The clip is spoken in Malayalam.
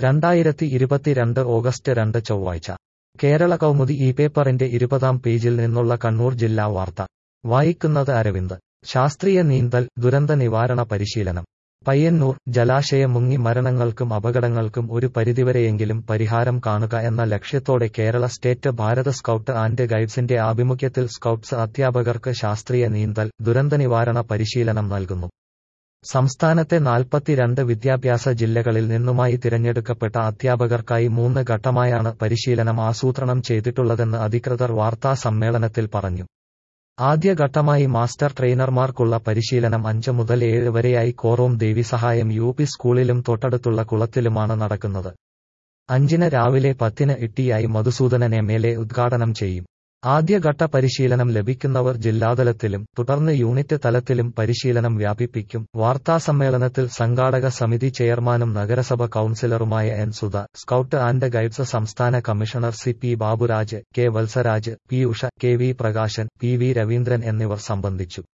രണ്ടായിരത്തി ഇരുപത്തിരണ്ട് ഓഗസ്റ്റ് രണ്ട് ചൊവ്വാഴ്ച കേരള കൗമുദി ഈ പേപ്പറിന്റെ ഇരുപതാം പേജിൽ നിന്നുള്ള കണ്ണൂർ ജില്ലാ വാർത്ത വായിക്കുന്നത് അരവിന്ദ് ശാസ്ത്രീയ നീന്തൽ ദുരന്ത നിവാരണ പരിശീലനം പയ്യന്നൂർ ജലാശയ മുങ്ങി മരണങ്ങൾക്കും അപകടങ്ങൾക്കും ഒരു പരിധിവരെയെങ്കിലും പരിഹാരം കാണുക എന്ന ലക്ഷ്യത്തോടെ Kerala state Bharat scout and ഗൈഡ്സിന്റെ ആഭിമുഖ്യത്തിൽ സ്കൗട്ട്സ് അധ്യാപകർക്ക് ശാസ്ത്രീയ നീന്തൽ ദുരന്തനിവാരണ പരിശീലനം നൽകുന്നു സംസ്ഥാനത്തെ നാൽപ്പത്തിരണ്ട് വിദ്യാഭ്യാസ ജില്ലകളിൽ നിന്നുമായി തിരഞ്ഞെടുക്കപ്പെട്ട അധ്യാപകർക്കായി മൂന്ന് ഘട്ടമായാണ് പരിശീലനം ആസൂത്രണം ചെയ്തിട്ടുള്ളതെന്ന് അധികൃതർ വാർത്താ സമ്മേളനത്തിൽ പറഞ്ഞു ആദ്യഘട്ടമായി മാസ്റ്റർ ട്രെയിനർമാർക്കുള്ള പരിശീലനം അഞ്ച് മുതൽ ഏഴ് വരെയായി കോറോം ദേവിസഹായം യു പി സ്കൂളിലും തൊട്ടടുത്തുള്ള കുളത്തിലുമാണ് നടക്കുന്നത് അഞ്ചിന് രാവിലെ പത്തിന് ഇട്ടിയായി മധുസൂദനൻ എം എൽ എ ഉദ്ഘാടനം ചെയ്യും ആദ്യഘട്ട പരിശീലനം ലഭിക്കുന്നവർ ജില്ലാതലത്തിലും തുടർന്ന് യൂണിറ്റ് തലത്തിലും പരിശീലനം വ്യാപിപ്പിക്കും വാർത്താസമ്മേളനത്തിൽ സംഘാടക സമിതി ചെയർമാനും നഗരസഭ കൌൺസിലറുമായ N Sudha scout and guides സംസ്ഥാന commissioner C P Baburaj K Valsaraj P Usha K V Prakashan P V Raveendran എന്നിവർ സംബന്ധിച്ചു